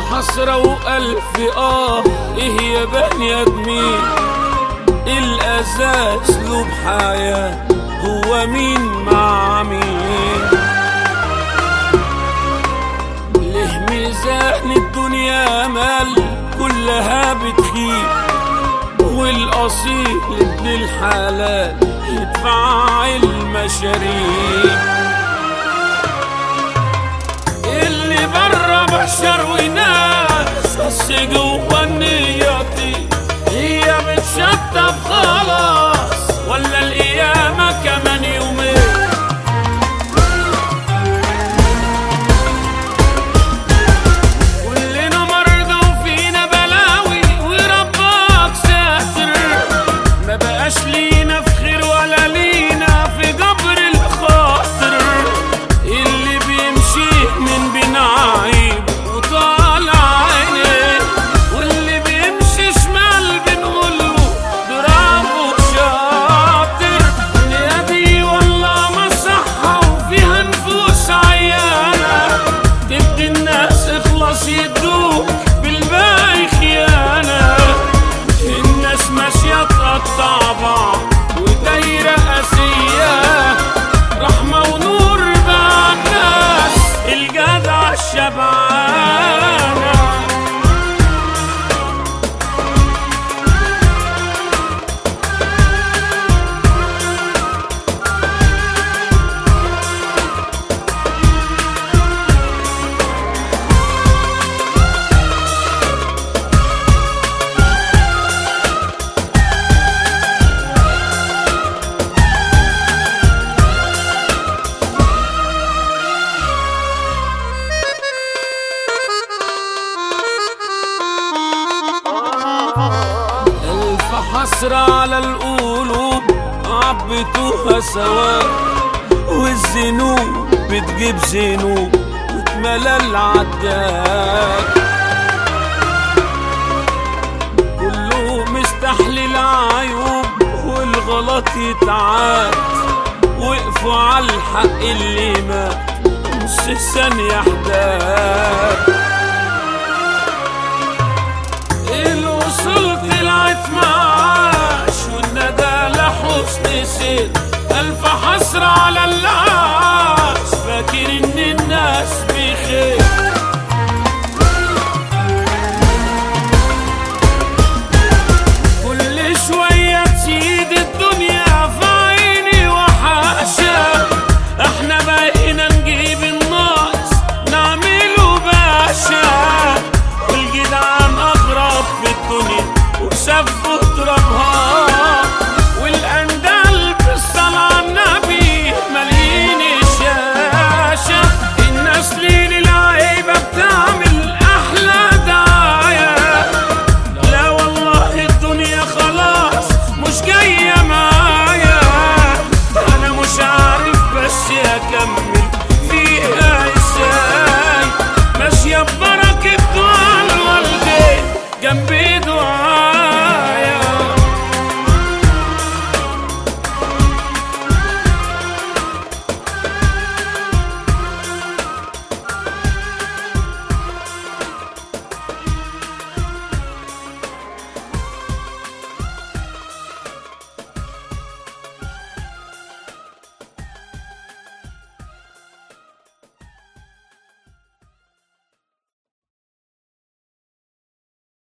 حسرة وألف آه إيه يا بني آدمين الأذى أسلوب حياة هو مين مع مين ليه ميزان الدنيا مال كلها بتخيب والأصيل ابن الحلال يدفع المشاريب اللي برا بشر وناس بس جوا النياتي هي بتشطب خلاص ولا القيامة كمان يومين كلنا مرضى وفينا بلاوي وربك ساتر ما بقاش لينا في خير ولا لينا في جبر الخاطر اللي بيمشي من بين عيب وطالع عينيه واللي بيمشي شمال بنقوله برافو شاطر يا دي والله مصحة وفيها نفوس عيانة تبدي الناس اخلص يدوك بالباقي خيانة الناس ماشية تقطع بعض ودايرة قاسية رحمة ونور بقى الناس الجدع الشبعانة ألف حسرة على القلوب عبتوها سوا والذنوب بتجيب ذنوب واتملى العداد كله مستحلل عيوب والغلط يتعاد وقفوا على الحق اللي مات نص ثانية حداد الوصول طلعت معاش والندى لحسن سير